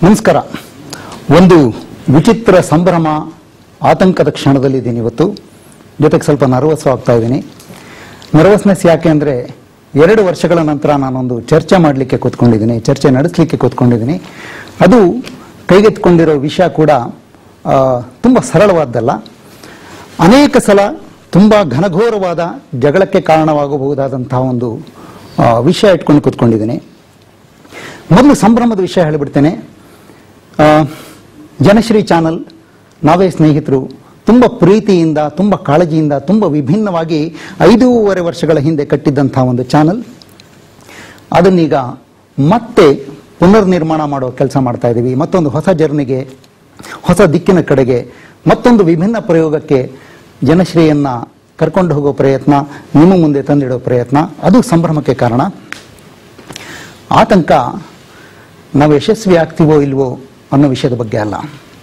ನಮಸ್ಕಾರ ಒಂದು ವಿಚಿತ್ರ ಸಂಭ್ರಮ ಆತಂಕದ ಕ್ಷಣದಲ್ಲಿದ್ದೀನಿ ಇವತ್ತು ಜೊತೆಗೆ ಸ್ವಲ್ಪ ನರ್ವಸ್ ಆಗ್ತಾ ಇದ್ದೀನಿ ನರ್ವಸ್ನೆಸ್ ಯಾಕೆ ಅಂದರೆ ಎರಡು ವರ್ಷಗಳ ನಂತರ ನಾನೊಂದು ಚರ್ಚೆ ಮಾಡಲಿಕ್ಕೆ ಕೂತ್ಕೊಂಡಿದ್ದೀನಿ ಚರ್ಚೆ ನಡೆಸಲಿಕ್ಕೆ ಕೂತ್ಕೊಂಡಿದ್ದೀನಿ ಅದು ಕೈಗೆತ್ಕೊಂಡಿರೋ ವಿಷಯ ಕೂಡ ಆ, ತುಂಬ ಸರಳವಾದ್ದಲ್ಲ ಅನೇಕ ಸಲ ತುಂಬ ಘನಘೋರವಾದ ಜಗಳಕ್ಕೆ ಕಾರಣವಾಗಬಹುದಾದಂತಹ ಒಂದು ಆ, ವಿಷಯ ಇಟ್ಕೊಂಡು ಕೂತ್ಕೊಂಡಿದ್ದೀನಿ ಮೊದಲು ಸಂಭ್ರಮದ ವಿಷಯ ಹೇಳಿಬಿಡ್ತೇನೆ ಆ, ಜನಶ್ರೀ ಚಾನಲ್ ನಾವೇ ಸ್ನೇಹಿತರು ತುಂಬ ಪ್ರೀತಿಯಿಂದ ತುಂಬ ಕಾಳಜಿಯಿಂದ ತುಂಬ ವಿಭಿನ್ನವಾಗಿ ಐದೂವರೆ ವರ್ಷಗಳ ಹಿಂದೆ ಕಟ್ಟಿದ್ದಂಥ ಒಂದು ಚಾನಲ್ ಅದನ್ನೀಗ ಮತ್ತೆ ಪುನರ್ನಿರ್ಮಾಣ ಮಾಡೋ ಕೆಲಸ ಮಾಡ್ತಾ ಇದ್ದೀವಿ ಮತ್ತೊಂದು ಹೊಸ ಜರ್ನಿಗೆ ಹೊಸ ದಿಕ್ಕಿನ ಕಡೆಗೆ ಮತ್ತೊಂದು ವಿಭಿನ್ನ ಪ್ರಯೋಗಕ್ಕೆ ಜನಶ್ರೀಯನ್ನ ಕರ್ಕೊಂಡು ಹೋಗೋ ಪ್ರಯತ್ನ ನಿಮ್ಮ ಮುಂದೆ ತಂದಿಡೋ ಪ್ರಯತ್ನ ಅದು ಸಂಭ್ರಮಕ್ಕೆ ಕಾರಣ ಆತಂಕ ನಾವು ಯಶಸ್ವಿ ಆಗ್ತೀವೋ ಇಲ್ವೋ ಅನ್ನೋ ವಿಷಯದ ಬಗ್ಗೆ ಅಲ್ಲ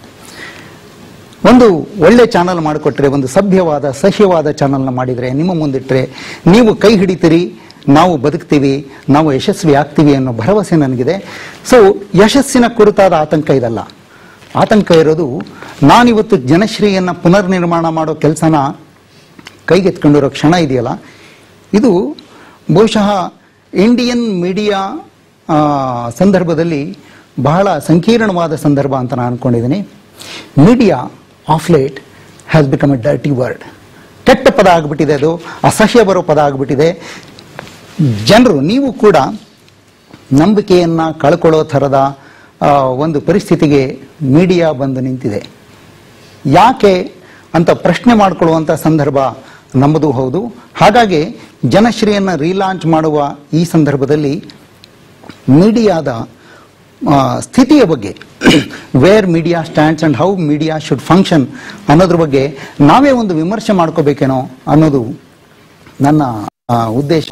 ಒಂದು ಒಳ್ಳೆ ಚಾನಲ್ ಮಾಡಿಕೊಟ್ರೆ ಒಂದು ಸಭ್ಯವಾದ ಸಹ್ಯವಾದ ಚಾನಲ್ನ ಮಾಡಿದರೆ ನಿಮ್ಮ ಮುಂದಿಟ್ಟರೆ ನೀವು ಕೈ ಹಿಡಿತೀರಿ ನಾವು ಬದುಕ್ತೀವಿ ನಾವು ಯಶಸ್ವಿ ಆಗ್ತೀವಿ ಅನ್ನೋ ಭರವಸೆ ನನಗಿದೆ ಸೊ ಯಶಸ್ಸಿನ ಕುರಿತಾದ ಆತಂಕ ಇದಲ್ಲ ಆತಂಕ ಇರೋದು ನಾನಿವತ್ತು ಜನಶ್ರೀಯನ್ನು ಪುನರ್ನಿರ್ಮಾಣ ಮಾಡೋ ಕೆಲಸನ ಕೈಗೆತ್ಕೊಂಡಿರೋ ಕ್ಷಣ ಇದೆಯಲ್ಲ ಇದು ಬಹುಶಃ ಇಂಡಿಯನ್ ಮೀಡಿಯಾ ಆ, ಸಂದರ್ಭದಲ್ಲಿ ಬಹಳ ಸಂಕೀರ್ಣವಾದ ಸಂದರ್ಭ ಅಂತ ನಾನು ಅನ್ಕೊಂಡಿದ್ದೀನಿ media of late has become a dirty word ಕೆಟ್ಟ ಪದ ಆಗಿಬಿಟ್ಟಿದೆ ಅದು ಅಸಹ್ಯ ಬರೋ ಪದ ಆಗಿಬಿಟ್ಟಿದೆ ಜನರು ನೀವು ಕೂಡ ನಂಬಿಕೆಯನ್ನು ಕಳ್ಕೊಳ್ಳೋ ಥರದ ಆ, ಒಂದು ಪರಿಸ್ಥಿತಿಗೆ ಮೀಡಿಯಾ ಬಂದು ನಿಂತಿದೆ ಯಾಕೆ ಅಂತ ಪ್ರಶ್ನೆ ಮಾಡಿಕೊಳ್ಳುವಂಥ ಸಂದರ್ಭ ನಮ್ಮದು ಹೌದು ಹಾಗಾಗಿ ಜನಶ್ರೀಯನ್ನು ರೀಲಾಂಚ್ ಮಾಡುವ ಈ ಸಂದರ್ಭದಲ್ಲಿ ಮೀಡಿಯಾದ ಆ, ಸ್ಥಿತಿಯ ಬಗ್ಗೆ where media stands and how media should function ಅನ್ನೋದ್ರ ಬಗ್ಗೆ ನಾವೇ ಒಂದು ವಿಮರ್ಶೆ ಮಾಡ್ಕೋಬೇಕೇನೋ ಅನ್ನೋದು ನನ್ನ ಆ, ಉದ್ದೇಶ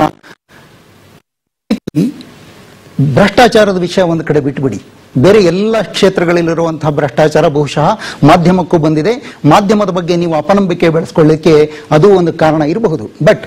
ಭ್ರಷ್ಟಾಚಾರದ ವಿಷಯ ಒಂದು ಕಡೆ ಬಿಟ್ಬಿಡಿ ಬೇರೆ ಎಲ್ಲ ಕ್ಷೇತ್ರಗಳಲ್ಲಿರುವಂತಹ ಭ್ರಷ್ಟಾಚಾರ ಬಹುಶಃ ಮಾಧ್ಯಮಕ್ಕೂ ಬಂದಿದೆ ಮಾಧ್ಯಮದ ಬಗ್ಗೆ ನೀವು ಅಪನಂಬಿಕೆ ಬೆಳೆಸ್ಕೊಳ್ಳಿಕ್ಕೆ ಅದು ಒಂದು ಕಾರಣ ಇರಬಹುದು ಬಟ್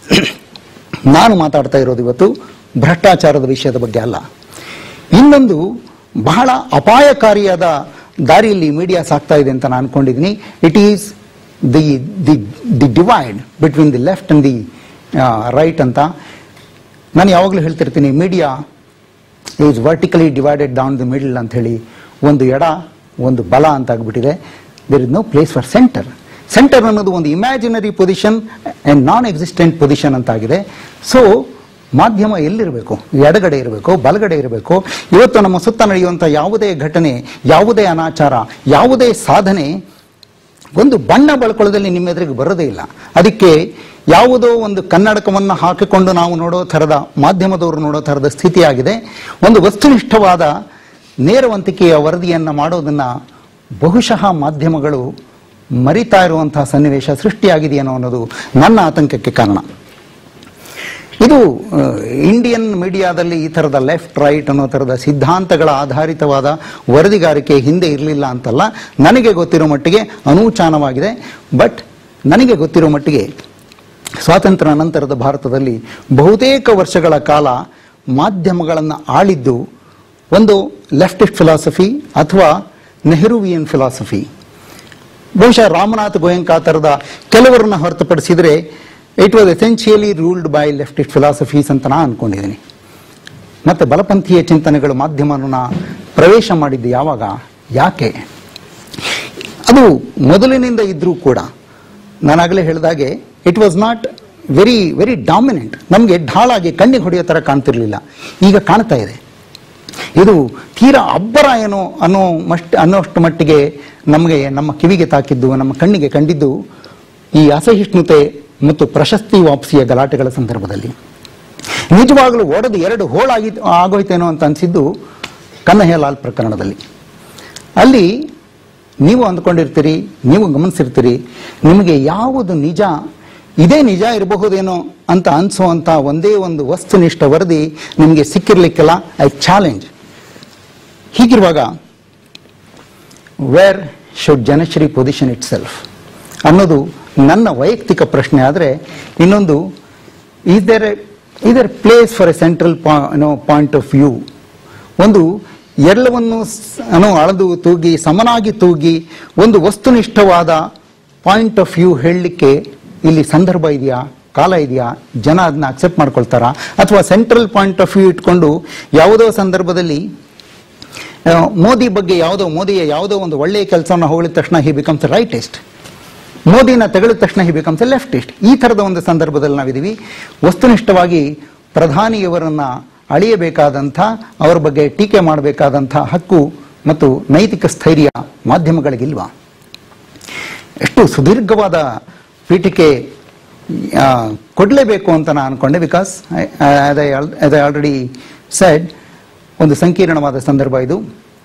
ನಾನು ಮಾತಾಡ್ತಾ ಇರೋದು ಇವತ್ತು ಭ್ರಷ್ಟಾಚಾರದ ವಿಷಯದ ಬಗ್ಗೆ ಅಲ್ಲ ಇನ್ನೊಂದು ಬಹಳ ಅಪಾಯಕಾರಿಯಾದ ದಾರಿಯಲ್ಲಿ ಮೀಡಿಯಾ ಸಾಗ್ತಾ ಇದೆ ಅಂತ ನಾನು ಅನ್ಕೊಂಡಿದ್ದೀನಿ it is the the the divide between the left and the right ಅಂತ ನಾನು ಯಾವಾಗಲೂ ಹೇಳ್ತಿರ್ತೀನಿ media is vertically divided down the middle ಅಂತ ಹೇಳಿ ಒಂದು ಎಡ ಒಂದು ಬಲ ಅಂತ ಆಗ್ಬಿಟ್ಟಿದೆ there is no place for centre centre ಅನ್ನೋದು ಒಂದು imaginary position and non existent position ಅಂತ ಆಗಿದೆ ಸೊ ಮಾಧ್ಯಮ ಎಲ್ಲಿರಬೇಕು ಎಡಗಡೆ ಇರಬೇಕು ಬಲಗಡೆ ಇರಬೇಕು ಇವತ್ತು ನಮ್ಮ ಸುತ್ತ ನಡೆಯುವಂಥ ಯಾವುದೇ ಘಟನೆ ಯಾವುದೇ ಅನಾಚಾರ ಯಾವುದೇ ಸಾಧನೆ ಒಂದು ಬಣ್ಣ ಬಳ್ಕೊಳ್ಳೋದಲ್ಲಿ ನಿಮ್ಮ ಎದುರಿಗೆ ಬರೋದೇ ಇಲ್ಲ ಅದಕ್ಕೆ ಯಾವುದೋ ಒಂದು ಕನ್ನಡಕವನ್ನು ಹಾಕಿಕೊಂಡು ನಾವು ನೋಡೋ ಥರದ ಮಾಧ್ಯಮದವರು ನೋಡೋ ಥರದ ಸ್ಥಿತಿಯಾಗಿದೆ ಒಂದು ವಸ್ತುನಿಷ್ಠವಾದ ನೇರವಂತಿಕೆಯ ವರದಿಯನ್ನು ಮಾಡೋದನ್ನ ಬಹುಶಃ ಮಾಧ್ಯಮಗಳು ಮರಿತಾ ಇರುವಂತಹ ಸನ್ನಿವೇಶ ಸೃಷ್ಟಿಯಾಗಿದೆಯೇನೋ ಅನ್ನೋದು ನನ್ನ ಆತಂಕಕ್ಕೆ ಕಾರಣ ಇದು ಆ, ಇಂಡಿಯನ್ ಮೀಡಿಯಾದಲ್ಲಿ ಈ ಥರದ ಲೆಫ್ಟ್ ರೈಟ್ ಅನ್ನೋ ಥರದ ಸಿದ್ಧಾಂತಗಳ ಆಧಾರಿತವಾದ ವರದಿಗಾರಿಕೆ ಹಿಂದೆ ಇರಲಿಲ್ಲ ಅಂತಲ್ಲ ನನಗೆ ಗೊತ್ತಿರೋ ಮಟ್ಟಿಗೆ ಅನೂಚಾನವಾಗಿದೆ ಬಟ್ ನನಗೆ ಗೊತ್ತಿರೋ ಮಟ್ಟಿಗೆ ಸ್ವಾತಂತ್ರ್ಯ ನಂತರದ ಭಾರತದಲ್ಲಿ ಬಹುತೇಕ ವರ್ಷಗಳ ಕಾಲ ಮಾಧ್ಯಮಗಳನ್ನು ಆಳಿದ್ದು ಒಂದು ಲೆಫ್ಟಿಸ್ಟ್ ಫಿಲಾಸಫಿ ಅಥವಾ ನೆಹರುವಿಯನ್ ಫಿಲಾಸಫಿ ಬಹುಶಃ ರಾಮನಾಥ್ ಗೋಯಂಕಾ ಥರದ ಕೆಲವರನ್ನ ಹೊರತುಪಡಿಸಿದರೆ it was essentially ruled by leftist philosophies ಅಂತ ನಾನು ಅನ್ಕೊಂಡಿದ್ದೀನಿ ಮತ್ತೆ ಬಲಪಂಥೀಯ ಚಿಂತನೆಗಳು ಮಾಧ್ಯಮವನ್ನು ಪ್ರವೇಶ ಮಾಡಿದ್ದು ಯಾವಾಗ ಯಾಕೆ ಅದು ಮೊದಲಿನಿಂದ ಇದ್ರೂ ಕೂಡ ನಾನಾಗಲೇ ಹೇಳಿದಾಗೆ it was not very very dominant ನಮಗೆ ಢಾಳಾಗಿ ಕಣ್ಣಿಗೆ ಹೊಡೆಯೋ ಥರ ಕಾಣ್ತಿರ್ಲಿಲ್ಲ ಈಗ ಕಾಣ್ತಾ ಇದೆ ಇದು ತೀರಾ ಅಬ್ಬರ ಏನೋ ಅನ್ನೋ ಮಸ್ಟ್ ಅನ್ನೋಷ್ಟು ಮಟ್ಟಿಗೆ ನಮಗೆ ನಮ್ಮ ಕಿವಿಗೆ ತಾಕಿದ್ದು ನಮ್ಮ ಕಣ್ಣಿಗೆ ಕಂಡಿದ್ದು ಈ ಅಸಹಿಷ್ಣುತೆ ಮತ್ತು ಪ್ರಶಸ್ತಿ ವಾಪಸಿಯ ಗಲಾಟೆಗಳ ಸಂದರ್ಭದಲ್ಲಿ ನಿಜವಾಗಲೂ ಒಡೆದು ಎರಡು ಹೋಳಾಗಿ ಆಗೋಯ್ತೇನೋ ಅಂತ ಅನಿಸಿದ್ದು ಕನ್ನಯ್ಯಲಾಲ್ ಪ್ರಕರಣದಲ್ಲಿ ಅಲ್ಲಿ ನೀವು ಅಂದ್ಕೊಂಡಿರ್ತೀರಿ ನೀವು ಗಮನಿಸಿರ್ತೀರಿ ನಿಮಗೆ ಯಾವುದು ನಿಜ ಇದೇ ನಿಜ ಇರಬಹುದೇನೋ ಅಂತ ಅನಿಸುವಂಥ ಒಂದೇ ಒಂದು ವಸ್ತುನಿಷ್ಠ ವರದಿ ನಿಮಗೆ ಸಿಕ್ಕಿರ್ಲಿಕ್ಕಿಲ್ಲ ಐ ಚಾಲೆಂಜ್ ಹೀಗಿರುವಾಗ where should Janashree position itself ಅನ್ನೋದು ನನ್ನ ವೈಯಕ್ತಿಕ ಪ್ರಶ್ನೆ ಆದರೆ ಇನ್ನೊಂದು is there is there place for a central point of view ಒಂದು ಎಲ್ಲವನ್ನು ಸ್- ಅನು ಅಳೆದು ತೂಗಿ ಸಮನಾಗಿ ತೂಗಿ ಒಂದು ವಸ್ತುನಿಷ್ಠವಾದ ಪಾಯಿಂಟ್ ಆಫ್ ವ್ಯೂ ಹೇಳಲಿಕ್ಕೆ ಇಲ್ಲಿ ಸಂದರ್ಭ ಇದೆಯಾ ಕಾಲ ಇದೆಯಾ ಜನ ಅದನ್ನ ಅಕ್ಸೆಪ್ಟ್ ಮಾಡ್ಕೊಳ್ತಾರಾ ಅಥವಾ ಸೆಂಟ್ರಲ್ ಪಾಯಿಂಟ್ ಆಫ್ ವ್ಯೂ ಇಟ್ಕೊಂಡು ಯಾವುದೋ ಸಂದರ್ಭದಲ್ಲಿ ಆ, ಮೋದಿ ಬಗ್ಗೆ ಯಾವುದೋ ಮೋದಿಯ ಯಾವುದೋ ಒಂದು ಒಳ್ಳೆಯ ಕೆಲಸವನ್ನು ಹೊಗಳಿದ ತಕ್ಷಣ ಹಿ ಬಿಕಮ್ಸ್ ರೈಟಿಸ್ಟ್ ಮೋದಿನ ತೆಗಳಿದ ತಕ್ಷಣ ಹಿ ಬಿಕಮ್ಸ್ ಎ ಲೆಫ್ಟಿಸ್ಟ್ ಈ ಥರದ ಒಂದು ಸಂದರ್ಭದಲ್ಲಿ ನಾವಿದ್ದೀವಿ ವಸ್ತುನಿಷ್ಠವಾಗಿ ಪ್ರಧಾನಿಯವರನ್ನ ಅಳಿಯಬೇಕಾದಂಥ ಅವರ ಬಗ್ಗೆ ಟೀಕೆ ಮಾಡಬೇಕಾದಂಥ ಹಕ್ಕು ಮತ್ತು ನೈತಿಕ ಸ್ಥೈರ್ಯ ಮಾಧ್ಯಮಗಳಿಗಿಲ್ವಾ ಎಷ್ಟು ಸುದೀರ್ಘವಾದ ಪೀಠಿಕೆ ಆ, ಕೊಡಲೇಬೇಕು ಅಂತ ನಾನು ಅನ್ಕೊಂಡೆ ಬಿಕಾಸ್ ಐ ಆಲ್ರೆಡಿ ಸೆಡ್ ಒಂದು ಸಂಕೀರ್ಣವಾದ ಸಂದರ್ಭ ಇದು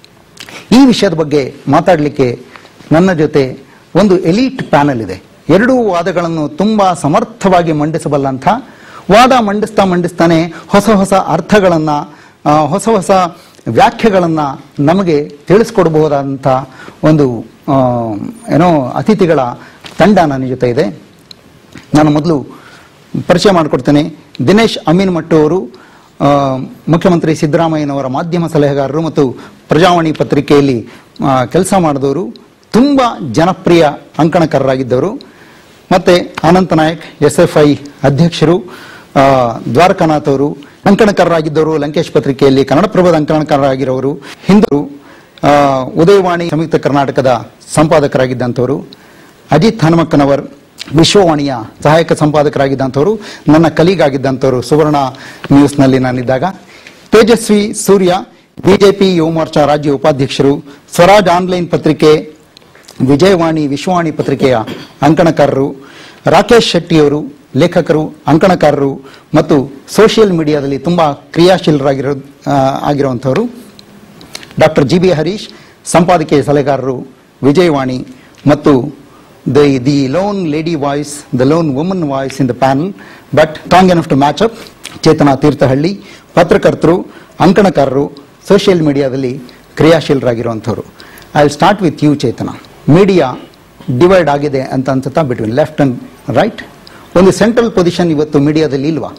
ಈ ವಿಷಯದ ಬಗ್ಗೆ ಮಾತಾಡಲಿಕ್ಕೆ ನನ್ನ ಜೊತೆ ಒಂದು ಎಲೀಟ್ ಪ್ಯಾನೆಲ್ ಇದೆ ಎರಡೂ ವಾದಗಳನ್ನು ತುಂಬಾ ಸಮರ್ಥವಾಗಿ ಮಂಡಿಸಬಲ್ಲಂಥ ವಾದ ಮಂಡಿಸ್ತಾ ಮಂಡಿಸ್ತಾನೆ ಹೊಸ ಹೊಸ ಅರ್ಥಗಳನ್ನ ಆ, ಹೊಸ ಹೊಸ ವ್ಯಾಖ್ಯೆಗಳನ್ನ ನಮಗೆ ತಿಳಿಸ್ಕೊಡ್ಬಹುದಾದಂಥ ಒಂದು ಆ, ಏನೋ ಅತಿಥಿಗಳ ತಂಡ ನನ್ನ ಜೊತೆ ಇದೆ ನಾನು ಮೊದಲು ಪರಿಚಯ ಮಾಡಿಕೊಡ್ತೇನೆ ದಿನೇಶ್ ಅಮೀನ್ ಮಟ್ಟು ಅವರು ಆ, ಮುಖ್ಯಮಂತ್ರಿ ಸಿದ್ದರಾಮಯ್ಯನವರ ಮಾಧ್ಯಮ ಸಲಹೆಗಾರರು ಮತ್ತು ಪ್ರಜಾವಾಣಿ ಪತ್ರಿಕೆಯಲ್ಲಿ ಕೆಲಸ ಮಾಡಿದವರು ತುಂಬ ಜನಪ್ರಿಯ ಅಂಕಣಕಾರರಾಗಿದ್ದವರು ಮತ್ತೆ Ananth Nayak S F I ಅಧ್ಯಕ್ಷರು ಆ, ದ್ವಾರಕಾನಾಥ್ ಅವರು ಅಂಕಣಕಾರರಾಗಿದ್ದವರು ಲಂಕೇಶ್ ಪತ್ರಿಕೆಯಲ್ಲಿ ಕನ್ನಡಪ್ರಭದ ಅಂಕಣಕಾರರಾಗಿರೋರು ಹಿಂದೂ ಆ, ಉದಯವಾಣಿ ಸಂಯುಕ್ತ ಕರ್ನಾಟಕದ ಸಂಪಾದಕರಾಗಿದ್ದಂಥವರು ಅಜಿತ್ ಹನುಮಕ್ಕನವರ್ ವಿಶ್ವವಾಣಿಯ ಸಹಾಯಕ ಸಂಪಾದಕರಾಗಿದ್ದಂಥವರು ನನ್ನ ಕಲೀಗ್ ಆಗಿದ್ದಂಥವರು ಸುವರ್ಣ ನ್ಯೂಸ್ನಲ್ಲಿ ನಾನಿದ್ದಾಗ ತೇಜಸ್ವಿ ಸೂರ್ಯ ಬಿಜೆಪಿ ಯುವ ಮೋರ್ಚಾ ರಾಜ್ಯ ಉಪಾಧ್ಯಕ್ಷರು ಸ್ವರಾಜ್ ಆನ್ಲೈನ್ ಪತ್ರಿಕೆ ವಿಜಯವಾಣಿ ವಿಶ್ವವಾಣಿ ಪತ್ರಿಕೆಯ ಅಂಕಣಕಾರರು ರಾಕೇಶ್ ಶೆಟ್ಟಿಯವರು ಲೇಖಕರು ಅಂಕಣಕಾರರು ಮತ್ತು ಸೋಷಿಯಲ್ ಮೀಡಿಯಾದಲ್ಲಿ ತುಂಬಾ ಕ್ರಿಯಾಶೀಲರಾಗಿರೋ ಆ, ಆಗಿರುವಂಥವರು ಡಾಕ್ಟರ್ ಜಿ ಬಿ ಹರೀಶ್ ಸಂಪಾದಕೀಯ ಸಲಹೆಗಾರರು ವಿಜಯವಾಣಿ ಮತ್ತು the the lone lady voice the lone woman voice in the panel but strong enough to match up Chetana Thirthahalli ಪತ್ರಕರ್ತರು ಅಂಕಣಕಾರರು ಸೋಷಿಯಲ್ ಮೀಡಿಯಾದಲ್ಲಿ ಕ್ರಿಯಾಶೀಲರಾಗಿರುವಂಥವ್ರು I will start with you Chetana media divide ಆಗಿದೆ ಅಂತ ಅನ್ಸುತ್ತಾ ಬಿಟ್ವೀನ್ ಲೆಫ್ಟ್ ಅಂಡ್ ರೈಟ್ ಒಂದು ಸೆಂಟ್ರಲ್ ಪೊಸಿಷನ್ ಇವತ್ತು ಮೀಡಿಯಾದಲ್ಲಿ ಇಲ್ವಾ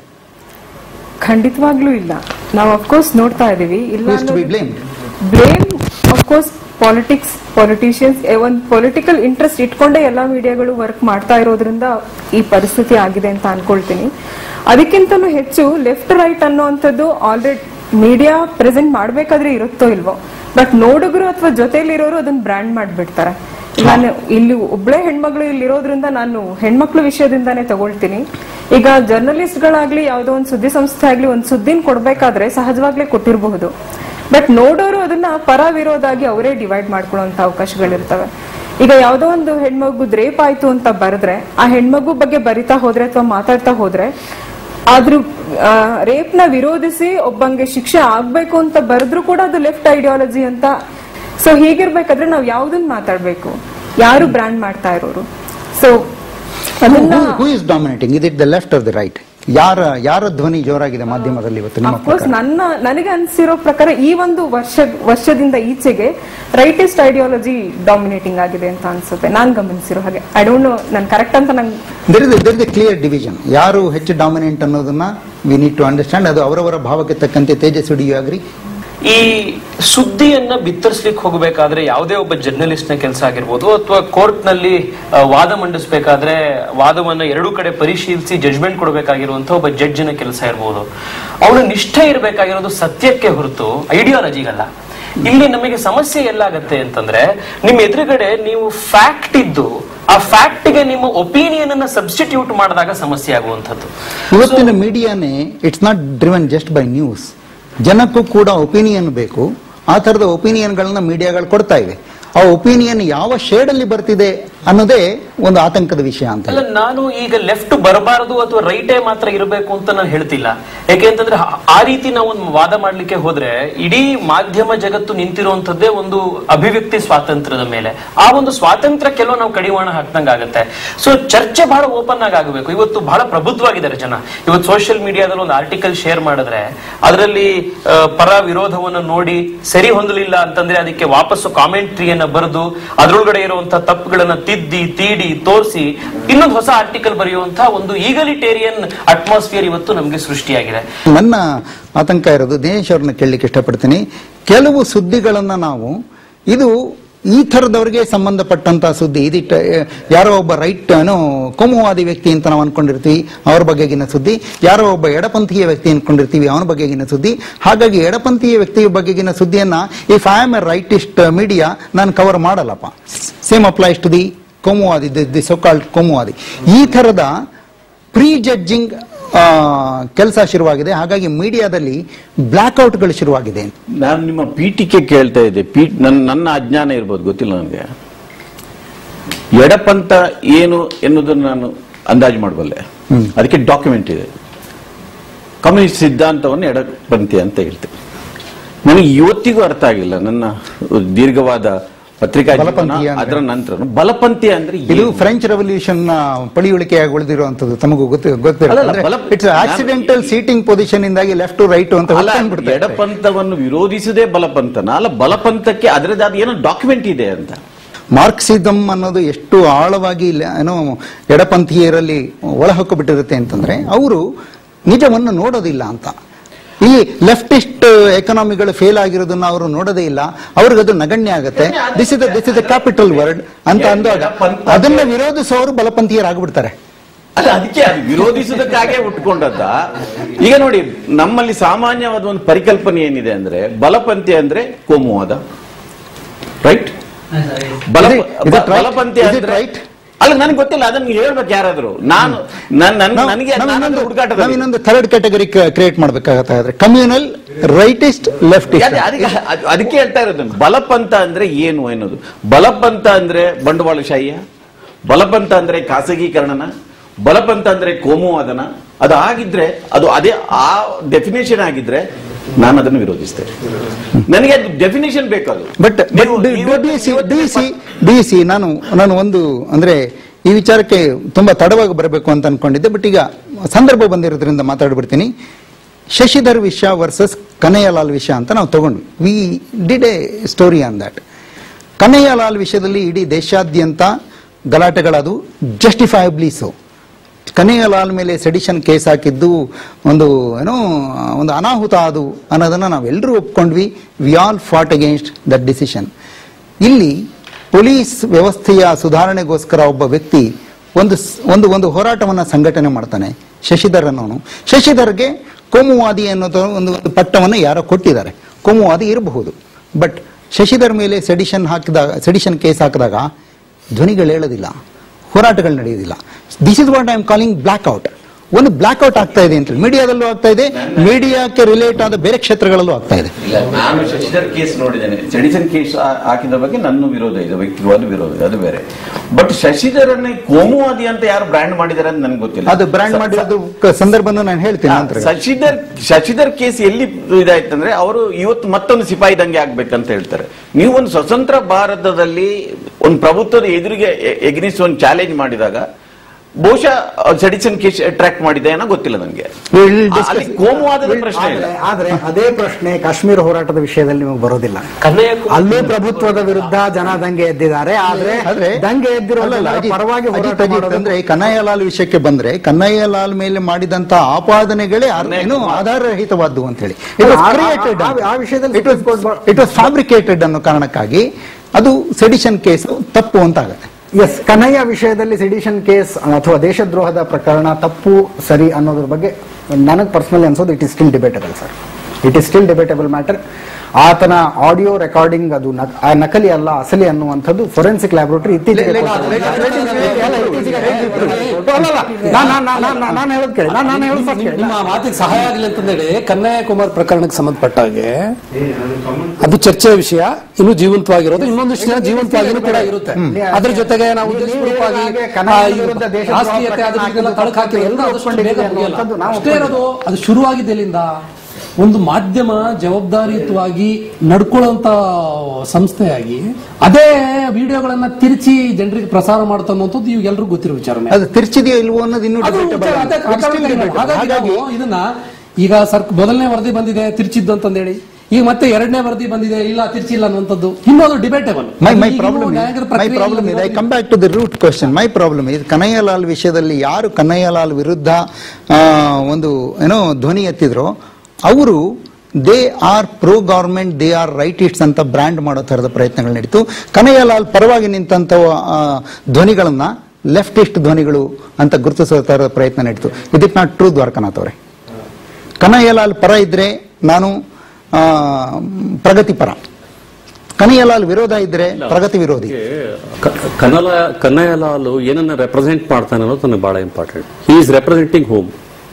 ಖಂಡಿತವಾಗ್ಲೂ ಇಲ್ಲ ನಾವು ಅಫ್ಕೋರ್ಸ್ ನೋಡ್ತಾ ಇದೀವಿ ಇಲ್ಲ Who is to be blamed? Blame of course politics politicians ಒಂದು ಪೊಲಿಟಿಕಲ್ ಇಂಟ್ರೆಸ್ಟ್ ಇಟ್ಕೊಂಡೇ ಎಲ್ಲಾ ಮೀಡಿಯಾಗಳು ವರ್ಕ್ ಮಾಡ್ತಾ ಇರೋದ್ರಿಂದ ಈ ಪರಿಸ್ಥಿತಿ ಆಗಿದೆ ಅಂತ ಅನ್ಕೊಳ್ತೀನಿ ಅದಕ್ಕಿಂತಲೂ ಹೆಚ್ಚು ಲೆಫ್ಟ್ ರೈಟ್ ಅನ್ನೋಂಥದ್ದು ಆಲ್ರೆಡಿ ಮೀಡಿಯಾ ಪ್ರೆಸೆಂಟ್ ಮಾಡ್ಬೇಕಾದ್ರೆ ಇರುತ್ತೋ ಇಲ್ವೋ ಬಟ್ ನೋಡುಗರು ಅಥವಾ ಜೊತೆಲಿರೋರು ಅದನ್ನ ಬ್ರ್ಯಾಂಡ್ ಮಾಡ್ಬಿಡ್ತಾರೆ ನಾನು ಇಲ್ಲಿ ಒಬ್ಳೆ ಹೆಣ್ಮಗಳು ಇಲ್ಲಿ ಇರೋದ್ರಿಂದ ನಾನು ಹೆಣ್ಮಕ್ಳು ವಿಷಯದಿಂದಾನೇ ತಗೊಳ್ತೀನಿ ಈಗ ಜರ್ನಲಿಸ್ಟ್ ಗಳಾಗ್ಲಿ ಯಾವ್ದೋ ಒಂದು ಸುದ್ದಿ ಸಂಸ್ಥೆ ಆಗ್ಲಿ ಒಂದ್ ಸುದ್ದಿನ ಕೊಡ್ಬೇಕಾದ್ರೆ ಸಹಜವಾಗ್ಲೇ ಕೊಟ್ಟಿರಬಹುದು ಬಟ್ ನೋಡೋರು ಅದನ್ನ ಪರ ವಿರೋಧಾಗಿ ಅವರೇ ಡಿವೈಡ್ ಮಾಡ್ಕೊಳ್ಳುವಂತ ಅವಕಾಶಗಳಿರ್ತವೆ ಈಗ ಯಾವ್ದೋ ಒಂದು ಹೆಣ್ಮಗು ರೇಪ್ ಆಯ್ತು ಅಂತ ಬರೆದ್ರೆ ಆ ಹೆಣ್ಮಗು ಬಗ್ಗೆ ಬರಿತಾ ಹೋದ್ರೆ ಅಥವಾ ಮಾತಾಡ್ತಾ ಹೋದ್ರೆ ಆದ್ರೂ ರೇಪ್ ನ ವಿರೋಧಿಸಿ ಒಬ್ಬಂಗೆ ಶಿಕ್ಷೆ ಆಗ್ಬೇಕು ಅಂತ ಬರೆದ್ರು ಕೂಡ ಅದು ಲೆಫ್ಟ್ ಐಡಿಯಾಲಜಿ ಅಂತ ಸೊ ಹೀಗಿರ್ಬೇಕಾದ್ರೆ ನಾವ್ ಯಾವ್ದನ್ನ ಮಾತಾಡ್ಬೇಕು ಯಾರು ಬ್ರ್ಯಾಂಡ್ ಮಾಡ್ತಾ ಇರೋರು ಸೊ ಅದನ್ನ who is dominating is it the left or the right ಯಾರ ಯಾರ ಧ್ವನಿ ಜೋರಾಗಿದೆ ಮಾಧ್ಯಮದಲ್ಲಿ ಇವತ್ತು ನಿಮ್ಮ ಅಫ್ಕೋರ್ಸ್ ಪ್ರಕಾರ? ನನ್ನ ನನಗೆ ಅನ್ಸಿರೋ ಪ್ರಕಾರ ಈ ಒಂದು ವರ್ಷ ವರ್ಷದಿಂದ ಈಚೆಗೆ ರೈಟಿಸ್ಟ್ ಐಡಿಯಾಲಜಿ ಡಾಮಿನೇಟಿಂಗ್ ಆಗಿದೆ ಅಂತ ಅನ್ಸುತ್ತೆ ನಾನ್ ಗಮನಿಸಿರೋ ಹಾಗೆ ಐ ಡೋಂಟ್ ನೋ ನಾನು ಕರೆಕ್ಟ್ ಅಂತ ನಂಗೆ there is a, there is a clear division ಯಾರು ಹೆಚ್ಚು ಡಾಮಿನೆಂಟ್ ಅನ್ನೋದನ್ನ ವಿ ನೀಡ್ ಟು ಅಂಡರ್ಸ್ಟ್ಯಾಂಡ್ ಅದು ಅವರವರ ಭಾವಕ್ಕೆ ತಕ್ಕಂತೆ ತೇಜಸ್ವಿ ಯು ಅಗ್ರಿ ಈ ಸುದ್ದಿಯನ್ನ ಬಿತ್ತರಿಸ್ಲಿಕ್ಕೆ ಹೋಗಬೇಕಾದ್ರೆ ಯಾವುದೇ ಒಬ್ಬ ಜರ್ನಲಿಸ್ಟ್ ನ ಕೆಲಸ ಆಗಿರ್ಬೋದು ಅಥವಾ ಕೋರ್ಟ್ ನಲ್ಲಿ ಆ, ವಾದ ಮಂಡಿಸಬೇಕಾದ್ರೆ ವಾದವನ್ನ ಎರಡೂ ಕಡೆ ಪರಿಶೀಲಿಸಿ ಜಜ್ಮೆಂಟ್ ಕೊಡಬೇಕಾಗಿರುವಂತ ಒಬ್ಬ ಜಡ್ಜಿನ ಕೆಲಸ ಇರ್ಬೋದು ಅವನು ನಿಷ್ಠೆ ಇರಬೇಕಾಗಿರೋದು ಸತ್ಯಕ್ಕೆ ಹೊರತು ಐಡಿಯಾಲಜಿಗಲ್ಲ ಇಲ್ಲಿ ನಮಗೆ ಸಮಸ್ಯೆ ಎಲ್ಲಾಗತ್ತೆ ಅಂತಂದ್ರೆ ನಿಮ್ಮ ಎದುರುಗಡೆ ನೀವು ಫ್ಯಾಕ್ಟ್ ಇದ್ದು ಆ ಫ್ಯಾಕ್ಟ್ ಗೆ ನಿಮ್ಮ ಒಪಿನಿಯನ್ ಅನ್ನ ಸಬ್ಸ್ಟಿಟ್ಯೂಟ್ ಮಾಡಿದಾಗ ಸಮಸ್ಯೆ ಆಗುವಂಥದ್ದು ಇವತ್ತಿನ ಮೀಡಿಯಾನೇ it's not driven just by news ಜನಕ್ಕೂ ಕೂಡ ಒಪಿನಿಯನ್ ಬೇಕು ಆ ತರದ ಒಪಿನಿಯನ್ಗಳನ್ನ ಮೀಡಿಯಾಗಳು ಕೊಡ್ತಾ ಇವೆ ಆ ಒಪಿನಿಯನ್ ಯಾವ ಶೇಡ್ ಅಲ್ಲಿ ಬರ್ತಿದೆ ಅನ್ನೋದೇ ಒಂದು ಆತಂಕದ ವಿಷಯ ಅಂತ ಅಲ್ಲ ನಾನು ಈಗ ಲೆಫ್ಟ್ ಬರಬಾರದು ಅಥವಾ ರೈಟೇ ಮಾತ್ರ ಇರಬೇಕು ಅಂತ ನಾನು ಹೇಳ್ತಿಲ್ಲ ಯಾಕೆಂತಂದ್ರೆ ಆ- ಆ ರೀತಿ ನಾವು ಒಂದು ವಾದ ಮಾಡ್ಲಿಕ್ಕೆ ಹೋದ್ರೆ ಇಡೀ ಮಾಧ್ಯಮ ಜಗತ್ತು ನಿಂತಿರುವಂತದ್ದೇ ಒಂದು ಅಭಿವ್ಯಕ್ತಿ ಸ್ವಾತಂತ್ರ್ಯದ ಮೇಲೆ ಆ ಒಂದು ಸ್ವಾತಂತ್ರ್ಯ ಕೆಲವು ನಾವು ಕಡಿವಾಣ ಹಾಕ್ದಂಗ ಆಗತ್ತೆ ಸೊ ಚರ್ಚೆ ಬಹಳ ಓಪನ್ ಆಗಿ ಆಗಬೇಕು ಇವತ್ತು ಬಹಳ ಪ್ರಬುದ್ಧವಾಗಿದ್ದಾರೆ ಜನ ಇವತ್ತು ಸೋಷಿಯಲ್ ಮೀಡಿಯಾದಲ್ಲಿ ಒಂದು ಆರ್ಟಿಕಲ್ ಶೇರ್ ಮಾಡಿದ್ರೆ ಅದರಲ್ಲಿ ಆ, ಪರ ವಿರೋಧವನ್ನು ನೋಡಿ ಸರಿ ಹೊಂದಲಿಲ್ಲ ಅಂತಂದ್ರೆ ಅದಕ್ಕೆ ವಾಪಸ್ಸು ಕಾಮೆಂಟ್ರಿಯನ್ನ ಬರೆದು ಅದರೊಳಗಡೆ ಇರುವಂತಹ ತಪ್ಪುಗಳನ್ನ ತಿದ್ದಿ ತೀಡಿ ತೋರಿಸಿ ಇನ್ನೊಂದು ಹೊಸ ಆರ್ಟಿಕಲ್ ಬರೆಯುವಂತಹ ಒಂದು ಈಗಲಿಟೇರಿಯನ್ ಅಟ್ಮಾಸ್ಫಿಯರ್ ಇವತ್ತು ನಮಗೆ ಸೃಷ್ಟಿಯಾಗಿದೆ ನನ್ನ ಆತಂಕ ಇರೋದು ದಿನೇಶ್ ಅವ್ರನ್ನ ಕೇಳಲಿಕ್ಕೆ ಇಷ್ಟಪಡ್ತೀನಿ ಕೆಲವು ಸುದ್ದಿಗಳನ್ನ ನಾವು ಇದು ಈ ಥರದವರಿಗೆ ಸಂಬಂಧಪಟ್ಟಂತ ಸುದ್ದಿ ಇದಿಟ್ಟ ಯಾರೋ ಒಬ್ಬ ರೈಟ್ ಏನೋ ಕೋಮುವಾದಿ ವ್ಯಕ್ತಿ ಅಂತ ನಾವು ಅನ್ಕೊಂಡಿರ್ತೀವಿ ಅವ್ರ ಬಗೆಗಿನ ಸುದ್ದಿ ಯಾರೋ ಒಬ್ಬ ಎಡಪಂಥೀಯ ವ್ಯಕ್ತಿ ಅನ್ಕೊಂಡಿರ್ತೀವಿ ಅವನ ಬಗೆಗಿನ ಸುದ್ದಿ ಹಾಗಾಗಿ ಎಡಪಂಥೀಯ ವ್ಯಕ್ತಿಯ ಬಗೆಗಿನ ಸುದ್ದಿಯನ್ನ if I am a rightist media ನಾನು ಕವರ್ ಮಾಡಲ್ಲಪ್ಪ ಸೇಮ್ ಅಪ್ಲೈಸ್ ಟು ದಿ ಕೋಮುವಾದಿ ದಿ ಸೊಕಾಲ್ಡ್ ಕೋಮುವಾದಿ ಈ ಥರದ ಪ್ರೀ ಜಡ್ಜಿಂಗ್ ಕೆಲಸ ಶುರುವಾಗಿದೆ ಹಾಗಾಗಿ ಮೀಡಿಯಾದಲ್ಲಿ ಬ್ಲ್ಯಾಕ್ಔಟ್ಗಳು ಶುರುವಾಗಿದೆ ನಾನು ನಿಮ್ಮ ಪೀಠಿಕೆ ಕೇಳ್ತಾ ಇದ್ದೆ ಪೀಠ ನನ್ನ ನನ್ನ ಅಜ್ಞಾನ ಇರ್ಬೋದು ಗೊತ್ತಿಲ್ಲ ನನಗೆ ಎಡಪಂಥ ಏನು ಎನ್ನುವುದನ್ನು ನಾನು ಅಂದಾಜು ಮಾಡಬಲ್ಲೆ ಅದಕ್ಕೆ ಡಾಕ್ಯುಮೆಂಟ್ ಇದೆ ಕಮ್ಯುನಿಸ್ಟ್ ಸಿದ್ಧಾಂತವನ್ನು ಎಡಪಂಥಿ ಅಂತ ಹೇಳ್ತೇವೆ ನನಗೆ ಇವತ್ತಿಗೂ ಅರ್ಥ ಆಗಿಲ್ಲ ನನ್ನ ದೀರ್ಘವಾದ ಪತ್ರಿಕಾ ಜೀವನ, ಬಲಪಂಥೀಯ ಅಂದ್ರೆ? ಅದರ ನಂತರ ಬಲಪಂಥಿ ಅಂದ್ರೆ ಇದು ಏನು? ಫ್ರೆಂಚ್ ರೆವಲ್ಯೂಷನ್ ಪಳಿಯುಳಿಕೆಯಾಗಿ ಉಳಿದಿರುವಂತದ್ದು ತಮಗೂ ಗೊತ್ತು ಗೊತ್ತಿಲ್ಲ ಅಲ್ಲಲ್ಲ, ಬಲ- ಇಟ್ಸ್ ಆಕ್ಸಿಡೆಂಟಲ್ ಸೀಟಿಂಗ್ ಪೊಸಿಷನ್ ಇಂದಾಗಿ ಲೆಫ್ಟ್ ಟು ರೈಟ್ ಅಂತ ಅಲ್ಲ, ಹೊತ್ಕೊಂಡ್ಬಿಡ್ತಾರೆ. ಎಡಪಂಥವನ್ನು ವಿರೋಧಿಸುವುದೇ ಬಲಪಂಥನ ಅಲ್ಲ ಬಲಪಂಥಕ್ಕೆ ಅದರದಾದ ಏನೋ ಡಾಕ್ಯುಮೆಂಟ್ ಇದೆ ಅಂತ ಮಾರ್ಕ್ಸಿಸಂ ಅನ್ನೋದು ಎಷ್ಟು ಆಳವಾಗಿ ಲ- ಏನೋ ಎಡಪಂಥೀಯರಲ್ಲಿ ಒಳಹೊಕ್ಕು ಬಿಟ್ಟಿರುತ್ತೆ ಅಂತಂದ್ರೆ ಅವರು ನಿಜವನ್ನು ನೋಡೋದಿಲ್ಲ ಅಂತ ಈ ಲೆಫ್ಟಿಸ್ಟ್ ಎಕನಾಮಿಗಳು ಫೇಲ್ ಆಗಿರೋದನ್ನ ಅವರು ನೋಡೋದೇ ಇಲ್ಲ ಅವ್ರಿಗೆ ಅದು ನಗಣ್ಯ ಆಗುತ್ತೆ this is this is the capital word ಅಂತ ಅಂದಾಗ ಎಡಪಂಥ- ಅದನ್ನ ವಿರೋಧಿಸೋರು ಬಲಪಂಥೀಯರಾಗ್ಬಿಡ್ತಾರೆ ಅಲ್ಲ ಅದಕ್ಕೆ ಅದು ವಿರೋಧಿಸುವುದಕ್ಕಾಗೆ ಉಟ್ಕೊಂಡದ್ದ ಈಗ ನೋಡಿ ನಮ್ಮಲ್ಲಿ ಸಾಮಾನ್ಯವಾದ ಒಂದು ಪರಿಕಲ್ಪನೆ ಏನಿದೆ ಅಂದ್ರೆ ಬಲಪಂಥಿ ಅಂದ್ರೆ ಕೋಮುವಾದ ರೈಟ್ ಬಲ Is it- is it right? ಬಲಪಂಥಿ Is it ಅಂದ್ರೆ right? ಅಲ್ಲ ನನಗೆ ಗೊತ್ತಿಲ್ಲ ಅದನ್ನ ಹೇಳ್ಬೇಕು ಯಾರಾದ್ರು ನಾನು ನನ್- ನನ್- ನಾವು- ನನಗೆ ನಾವು ನಾನು ಇನ್ನೊಂದು- ಹುಡುಕಾಟದಲ್ಲಿ ನಾವು ಇನ್ನೊಂದು ಥರ್ಡ್ ಕ್ಯಾಟಗರಿ ಕ್ರಿಯೇಟ್ ಮಾಡ್ಬೇಕಾಗತ್ತೆ ಕಮ್ಯುನಲ್ ರೈಟಿಸ್ಟ್ ಲೆಫ್ಟಿಸ್ಟ್ ಅದೇ- ಅದಕ್ಕೆ ಅದ್- ಅದಕ್ಕೆ ಹೇಳ್ತಾ ಇರೋದು ಬಲಪಂಥ ಅಂದ್ರೆ ಏನು ಎನ್ನುವುದು ಬಲಪಂಥ ಅಂದ್ರೆ ಬಂಡವಾಳಶಾಹಿಯ ಬಲಪಂಥ ಅಂದ್ರೆ ಖಾಸಗೀಕರಣನ ಬಲಪಂಥ ಅಂದ್ರೆ ಕೋಮುವಾದನ ಅದು ಆಗಿದ್ರೆ ಅದು ಅದೇ ಆ ಡೆಫಿನೇಷನ್ ಆಗಿದ್ರೆ ನಾನು ಅದನ್ನು ವಿರೋಧಿಸ್ತೇನೆ ನನಗೆ ಅದು ಡೆಫಿನೇಷನ್ ಬೇಕದು ಬಟ್ ನೀವು- ಇವತ್ತು- ಡಿ ಸಿ ಡಿ ಸಿ ನಾನು ನಾನು ಒಂದು ಅಂದ್ರೆ ಈ ವಿಚಾರಕ್ಕೆ ತುಂಬಾ ತಡವಾಗಿ ಬರಬೇಕು ಅಂತ ಅನ್ಕೊಂಡಿದ್ದೆ ಬಟ್ ಈಗ ಸಂದರ್ಭ ಬಂದಿರೋದ್ರಿಂದ ಮಾತಾಡ್ಬಿಡ್ತೀನಿ ಶಶಿಧರ್ ವಿಷಯ ವರ್ಸಸ್ ಕನಯ್ಯಲಾಲ್ ವಿಷಯ ಅಂತ ನಾವು ತಗೊಂಡ್ವಿ we did a story on that Kanhaiyalal ವಿಷಯದಲ್ಲಿ ಇಡೀ ದೇಶಾದ್ಯಂತ ಗಲಾಟೆಗಳದು ಜಸ್ಟಿಫೈಬ್ಲಿ ಸೊ ಕನಯ್ಯಲಾಲ್ ಮೇಲೆ ಸೆಡಿಷನ್ ಕೇಸ್ ಹಾಕಿದ್ದು ಒಂದು ಏನೋ ಒಂದು ಅನಾಹುತ ಅದು ಅನ್ನೋದನ್ನ ನಾವೆಲ್ಲರೂ ಒಪ್ಕೊಂಡ್ವಿ we all fought against that decision ಇಲ್ಲಿ ಪೊಲೀಸ್ ವ್ಯವಸ್ಥೆಯ ಸುಧಾರಣೆಗೋಸ್ಕರ ಒಬ್ಬ ವ್ಯಕ್ತಿ ಒಂದು ಸ್- ಒಂದು ಒಂದು ಹೋರಾಟವನ್ನ ಸಂಘಟನೆ ಮಾಡ್ತಾನೆ ಶಶಿಧರ್ ಅನ್ನೋನು ಶಶಿಧರ್ಗೆ ಕೋಮುವಾದಿ ಅನ್ನೋದು ಒಂದು ಒಂದು ಪಟ್ಟವನ್ನು ಯಾರೋ ಕೊಟ್ಟಿದ್ದಾರೆ ಕೋಮುವಾದಿ ಇರಬಹುದು ಬಟ್ ಶಶಿಧರ್ ಮೇಲೆ ಸೆಡಿಷನ್ ಹಾಕಿದಾಗ ಸೆಡಿಷನ್ ಕೇಸ್ ಹಾಕಿದಾಗ ಧ್ವನಿಗಳು ಹೇಳೋದಿಲ್ಲ ಹೋರಾಟಗಳು ನಡೆಯೋದಿಲ್ಲ this is what I am calling blackout ಒಂದು ಬ್ಲಾಕ್ ಔಟ್ ಆಗ್ತಾ ಇದೆ ಅಂತ ಮೀಡಿಯಾದಲ್ಲೂ ಆಗ್ತಾ ಇದೆ ಮೀಡಿಯಾಕ್ಕೆ ರಿಲೇಟ್ ಆದ ಬೇರೆ ಕ್ಷೇತ್ರಗಳಲ್ಲೂ ಆಗ್ತಾ ಇದೆ ಇಲ್ಲ ನಾನು ಶಶಿಧರ್ ಕೇಸ್ ನೋಡಿದ್ದೇನೆ ಸೆಡಿಸನ್ ಕೇಸ್ ಹಾಕಿದ ಬಗ್ಗೆ ನನ್ನ ವಿರೋಧ ಇದೆ ವ್ಯಕ್ತಿವಾದ ವಿರೋಧ ಇದೆ ಅದು ಬೇರೆ ಬಟ್ ಶಶಿಧರನ್ನೇ ಕೋಮುವಾದಿ ಅಂತ ಯಾರು ಬ್ರ್ಯಾಂಡ್ ಮಾಡಿದ್ದಾರೆ ಅಂತ ನನಗೆ ಗೊತ್ತಿಲ್ಲ ಅದು ಬ್ರ್ಯಾಂಡ್ ಸ- ಮಾಡಿರೋದು ಕ- ಸಂದರ್ಭನ ನಾನು ಹೇಳ್ತೀನಿ ನಂತರ ಶಶಿಧರ್ ಶಶಿಧರ್ ಕೇಸ್ ಎಲ್ಲಿ ಇದಾಯ್ತಂದ್ರೆ ಅವರು ಇವತ್ತು ಮತ್ತೊಂದು ಸಿಪಾಯಿ ದಂಗೆ ಆಗ್ಬೇಕಂತ ಹೇಳ್ತಾರೆ ನೀವು ಒಂದು ಸ್ವತಂತ್ರ ಭಾರತದಲ್ಲಿ ಒಂದು ಪ್ರಭುತ್ವದ ಎದುರಿಗೆ ಎಗ್ನಿಸ್ ಒಂದು ಚಾಲೆಂಜ್ ಮಾಡಿದಾಗ ಬಹುಶಃ ಸೆಡಿಸನ್ ಕೇಸ್ ಅಟ್ರಾಕ್ಟ್ ಮಾಡಿದೆ ಏನೋ ಗೊತ್ತಿಲ್ಲ ನನಗೆ We will discuss- ಅಲ್ಲಿ ಕೋಮುವಾದದ ಪ್ರಶ್ನೆ ಇಲ್ಲ ಆದ್ರೆ ಆದ್ರೆ ಅದೇ ಪ್ರಶ್ನೆ ಕಾಶ್ಮೀರ ಹೋರಾಟದ ವಿಷಯದಲ್ಲಿ ನಿಮಗೆ ಬರೋದಿಲ್ಲ ಕನ್ನಯ್ಯಕುಮಾರ್ ಅಲ್ಲೂ ಪ್ರಭುತ್ವದ ವಿರುದ್ಧ ಜನ ದಂಗೆ ಎದ್ದಿದ್ದಾರೆ ಆದ್ರೆ ಆದ್ರೆ ದಂಗೆ ಎದ್ದಿರೋ ಅಲ್ಲಲ್ಲ, ಜನರ ಅಜಿತ್- ಪರವಾಗಿ ಅಜಿತ್, ಹೋರಾಟ ಅಜಿತ್ ಮಾಡೋದು ಅಂದ್ರೆ ಕನ್ನಯ್ಯಲಾಲ್ ವಿಷಯಕ್ಕೆ ಬಂದ್ರೆ ಕನ್ನಯ್ಯಲಾಲ್ ಮೇಲೆ ಮಾಡಿದಂತ ಆಪಾದನೆಗಳೇ ಅರ್- ಏನು ಆಧಾರರಹಿತವಾದ್ದು ಅಂತ ಹೇಳಿ ಅಲ್ಲ, ಆ- ಆ- ಆ ವಿಷಯದಲ್ಲಿ Supreme Court ಬ- ಇಟ್ ವಾಸ್ ಫ್ಯಾಬ್ರಿಕೇಟೆಡ್ ಅನ್ನೋ ಕಾರಣಕ್ಕಾಗಿ ಅದು ಸೆಡಿಷನ್ ಕೇಸ್ ತಪ್ಪು ಅಂತ ಆಗುತ್ತೆ ಎಸ್ ಕನ್ನಯ್ಯ ವಿಷಯದಲ್ಲಿ ಸಿಡಿಷನ್ ಕೇಸ್ ಅಥವಾ ದೇಶದ್ರೋಹದ ಪ್ರಕರಣ ತಪ್ಪು ಸರಿ ಅನ್ನೋದ್ರ ಬಗ್ಗೆ ನನಗೆ ಪರ್ಸನಲಿ ಅನ್ಸೋದು it is still debatable sir it is still debatable matter ಆತನ ಆಡಿಯೋ ರೆಕಾರ್ಡಿಂಗ್ ಅದು ನಕ್- ಆ ನಕಲಿ ಅಲ್ಲ ಅಸಲಿ ಅನ್ನುವಂಥದ್ದು ಫೊರೆನ್ಸಿಕ್ ಲ್ಯಾಬೋರೇಟರಿ ಇತ್ತೀಚೆಗೆ ನಾನು ಹೇಳೋದು ಕೇಳಿ ನಾನು ನಾನು ಹೇಳೋದು first ಕೇಳಿ. ನಿಮ್ಮ ಮಾತಿಗೆ ಸಹಾಯ ಆಗಲಿ ಅಂತಂದೇಳಿ ಕನ್ಯಾಕುಮಾರ್ ಪ್ರಕರಣಕ್ಕೆ ಸಂಬಂಧಪಟ್ಟ ಹಾಗೆ ಅದು ಚರ್ಚೆಯ ವಿಷಯ ಇನ್ನು ಜೀವಂತವಾಗಿರೋದು ಇನ್ನೊಂದು ವಿಷಯ ಜೀವಂತವಾಗಿನೂ ಕೂಡ ಇರುತ್ತೆ ಅದ್ರ ಜೊತೆಗೆ ನಾವು ನೀವು ಉದ್ದೇಶಪೂರ್ವಕವಾಗಿ ಹೇಳಿದ ಹಾಗೆ ಕನ್ನಡ ಆ, ಈ ವಿರುದ್ಧ ದೇಶದ್ರೋಹ ರಾಷ್ಟ್ರೀಯತೆ ಅದ್ರ ಪ್ರಕರಣ ಇದೆಲ್ಲ ತಳಕು ಹಾಕಿ ಎಲ್ಲ ಆದಷ್ಟು ಬೇಗ ಒಪ್ಕೊಂಡಿದೆ ಮುಗಿಯಲ್ಲ. ಅನ್ನುವಂಥದ್ದು ನಾವು ಅಷ್ಟೇ ಇರೋದು ಅದು ಶುರುವಾಗಿದ್ದು ಎಲ್ಲಿಂದ ಒಂದು ಮಾಧ್ಯಮ ಜವಾಬ್ದಾರಿಯುತವಾಗಿ ನಡ್ಕೊಳ್ಳುವಂತ ಸಂಸ್ಥೆಯಾಗಿ ಅದೇ ವಿಡಿಯೋಗಳನ್ನ ತಿರುಚಿ ಜನರಿಗೆ ಪ್ರಸಾರ ಮಾಡ್ತಾ ಅನ್ನುವಂಥದ್ದು ಇವಾಗ ಎಲ್ರಿಗೂ ಗೊತ್ತಿರೋ ವಿಚಾರನೇ ಅದು ತಿರ್ಚಿದೆಯೋ ಇಲ್ವೋ ಅನ್ನೋದು ಇನ್ನೂ ಅದು debatable ವಿಚಾರ ಆಗಿದೆ. ಅದೇ It's still ಕಾರಣಕ್ಕೆ debatable. ಹಾಗಾಗಿ ಹಾಗಾಗಿ ನಾವು ಇದನ್ನ ಈಗ ಸರ್ ಮೊದಲನೇ ವರದಿ ಬಂದಿದೆ ತಿರ್ಚಿದ್ದು ಅಂತಂದೇಳಿ ಈಗ ಮತ್ತೆ ಎರಡನೇ ವರದಿ ಬಂದಿದೆ ಇಲ್ಲ ತಿರ್ಚಿಲ್ಲ ಅನ್ನುವಂಥದ್ದು ಇನ್ನೂ ಅದು debatable my my problem my problem ಇದೆ I come back to the root question my problem ಇದು ಕನ್ನಯ್ಯಲಾಲ್ ವಿಷಯದಲ್ಲಿ ಯಾರು ಕನ್ನಯ್ಯಲಾಲ್ ವಿರುದ್ಧ ಆ, ಒಂದು ಏನೋ ಧ್ವನಿ ಎತ್ತಿದ್ರು ಅವರು they are pro government they are right it's ಅಂತ ಬ್ರ್ಯಾಂಡ್ ಮಾಡೋ ಥರದ ಪ್ರಯತ್ನಗಳು ನಡೀತು ಕನ್ನಯ್ಯಲಾಲ್ ಪರವಾಗಿ ನಿಂತಹ ಧ್ವನಿಗಳನ್ನ ಲೆಫ್ಟ್ ಇಸ್ಟ್ ಧ್ವನಿಗಳು ಅಂತ ಗುರುತಿಸೋ ಥರದ ಪ್ರಯತ್ನ ನಡೀತು ಇಟ್ ನಾಟ್ ಟ್ರೂ ದ್ವಾರಕನಾಥ್ ಅವರೇ ಕನ್ನಯ್ಯಲಾಲ್ ಪರ ಇದ್ರೆ ನಾನು ಆ, ಪ್ರಗತಿ ಪರ ಕನ್ನಯ್ಯಲಾಲ್ ವಿರೋಧ ಇದ್ರೆ ಪ್ರಗತಿ ವಿರೋಧಿ ಕ- ಕನ್ನಲ ಕನ್ನಯ್ಯಲಾಲು ಏನನ್ನ ರೆಪ್ರೆಸೆಂಟ್ ಮಾಡ್ತಾನೆ ಅನ್ನೋದು ನನಗೆ ಬಹಳ important he is representing home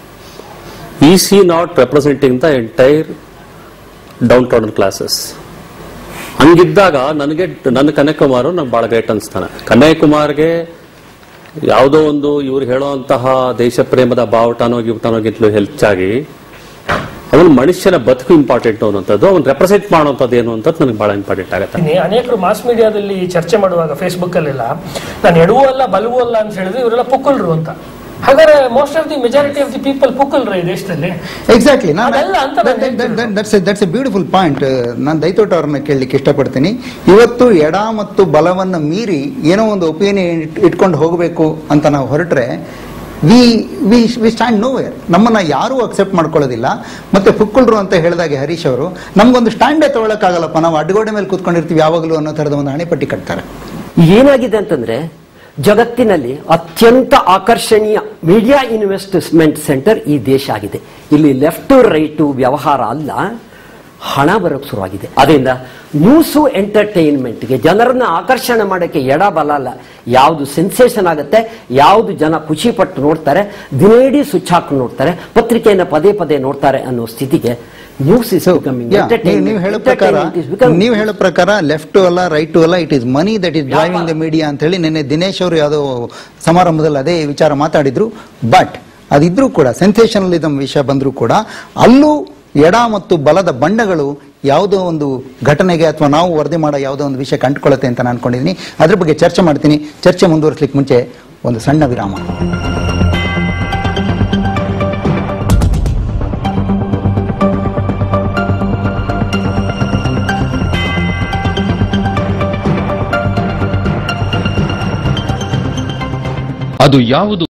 is he not representing the entire downtown classes ಹಂಗಿದ್ದಾಗ ನನಗೆ ನನ್ನ ಕನ್ಯಾಕುಮಾರ್ ನಂಗೆ ಬಹಳ ಗ್ರೇಟ್ ಅನಿಸ್ತಾನೆ ಕನ್ಯಾಕುಮಾರ್ಗೆ ಯಾವುದೋ ಒಂದು ಇವ್ರು ಹೇಳೋಂತಹ ದೇಶ ಪ್ರೇಮದ ಬಾವುಟನೋ ಗಿವ್ಟನೋಗಿಂತಲೂ ಹೆಚ್ಚಾಗಿ ಅವನು ಮನುಷ್ಯನ ಬದುಕು ಇಂಪಾರ್ಟೆಂಟ್ ಅನ್ನುವಂಥದ್ದು ಅವ್ನು ರೆಪ್ರೆಸೆಂಟ್ ಮಾಡುವಂಥದ್ದು ಏನು ಅಂತ ನನಗೆ ಬಹಳ ಇಂಪಾರ್ಟೆಂಟ್ ಆಗುತ್ತೆ ಇನ್ನು ಅನೇಕರು ಮಾಸ್ ಮೀಡಿಯಾದಲ್ಲಿ ಚರ್ಚೆ ಮಾಡುವಾಗ ಫೇಸ್ಬುಕ್ ಅಲ್ಲೆಲ್ಲ ನಾನು ಎಡವೂ ಅಲ್ಲ ಬಲವೂ ಅಲ್ಲ ಅಂತ ಹೇಳಿದ್ರೆ ಇವರೆಲ್ಲ ಪುಕ್ಕಲ್ರು ಅಂತ ಹಾಗಾದ್ರೆ most of the majority of the people ಪುಕ್ಕಲ್ರ ಈ ದೇಶದಲ್ಲಿ ಎಕ್ಸಾಕ್ಟ್ಲಿ ಅದೆಲ್ಲ ಅಂತ ನಾನು ಹೇಳ್ತಿರೋದು. That's that's a beautiful point ನಾನು ದೈತೋಟ ಅವ್ರನ್ನ ಕೇಳಲಿಕ್ಕೆ ಇಷ್ಟಪಡ್ತೀನಿ ಇವತ್ತು ಎಡ ಮತ್ತು ಬಲವನ್ನು ಮೀರಿ ಏನೋ ಒಂದು ಒಪಿನಿಯನ್ ಇಟ್ಕೊಂಡು ಹೋಗಬೇಕು ಅಂತ ನಾವು ಹೊರಟ್ರೆ we we we stand nowhere ನಮ್ಮನ್ನ ಯಾರೂ ಅಕ್ಸೆಪ್ಟ್ ಮಾಡ್ಕೊಳ್ಳೋದಿಲ್ಲ ಮತ್ತೆ ಪುಕ್ಕುಳ್ರು ಅಂತ ಹೇಳಿದಾಗೆ ಹರೀಶ್ ಅವರು ನಮ್ಗೊಂದು ಸ್ಟ್ಯಾಂಡೇ ತಗೊಳಕ್ಕಾಗಲ್ಲಪ್ಪ ನಾವು ಅಡ್ಗೋಡೆ ಮೇಲೆ ಕೂತ್ಕೊಂಡಿರ್ತೀವಿ ಯಾವಾಗಲೂ ಅನ್ನೋ ಥರದ ಒಂದು ಹಣೆಪಟ್ಟಿ ಕಟ್ತಾರೆ ಏನಾಗಿದೆ ಅಂತಂದ್ರೆ ಜಗತ್ತಿನಲ್ಲಿ ಅತ್ಯಂತ ಆಕರ್ಷಣೀಯ ಮೀಡಿಯಾ ಇನ್ವೆಸ್ಟ್ಮೆಂಟ್ ಸೆಂಟರ್ ಈ ದೇಶ ಆಗಿದೆ ಇಲ್ಲಿ ಲೆಫ್ಟ್ ರೈಟು ವ್ಯವಹಾರ ಅಲ್ಲ ಹಣ ಬರೋಕ್ ಶುರುವಾಗಿದೆ ಅದರಿಂದ ನ್ಯೂಸು ಎಂಟರ್ಟೈನ್ಮೆಂಟ್ಗೆ ಜನರನ್ನ ಆಕರ್ಷಣೆ ಮಾಡೋಕ್ಕೆ ಎಡ ಬಲ ಅಲ್ಲ ಯಾವುದು ಸೆನ್ಸೇಷನ್ ಆಗುತ್ತೆ ಯಾವುದು ಜನ ಖುಷಿ ಪಟ್ಟು ನೋಡ್ತಾರೆ ದಿನೇಡಿ ಸ್ವಿಚ್ ಹಾಕಿ ನೋಡ್ತಾರೆ ಪತ್ರಿಕೆಯನ್ನು ಪದೇ ಪದೇ ನೋಡ್ತಾರೆ ಅನ್ನೋ ಸ್ಥಿತಿಗೆ ನ್ಯೂಸ್ ಇಸ್ ಬಿಕಮಿಂಗ್ ನೀವು ಹೇಳೋ ಪ್ರಕಾರ ನೀವು ಹೇಳೋ ಪ್ರಕಾರ ಲೆಫ್ಟ್ ಅಲ್ಲ ರೈಟ್ ಅಲ್ಲ it is money that is driving the media ಅಂತ ಹೇಳಿ ನಿನ್ನೆ ದಿನೇಶ್ ಅವರು ಯಾವುದೋ ಸಮಾರಂಭದಲ್ಲಿ ಅದೇ ವಿಚಾರ ಮಾತಾಡಿದ್ರು ಬಟ್ ಅದಿದ್ರೂ ಕೂಡ ಸೆನ್ಸೇಷನಲಿಸಮ್ ವಿಷಯ ಬಂದರೂ ಕೂಡ ಅಲ್ಲೂ ಎಡ ಮತ್ತು ಬಲದ ಬಣ್ಣಗಳು ಯಾವುದೋ ಒಂದು ಘಟನೆಗೆ ಅಥವಾ ನಾವು ವರದಿ ಮಾಡೋ ಯಾವುದೋ ಒಂದು ವಿಷಯ ಕಂಡುಕೊಳ್ಳುತ್ತೆ ಅಂತ ನಾನು ಅನ್ಕೊಂಡಿದ್ದೀನಿ ಅದ್ರ ಬಗ್ಗೆ ಚರ್ಚೆ ಮಾಡ್ತೀನಿ ಚರ್ಚೆ ಮುಂದುವರಿಸಲಿಕ್ಕೆ ಮುಂಚೆ ಒಂದು ಸಣ್ಣ ವಿರಾಮ ಅದು ಯಾವುದು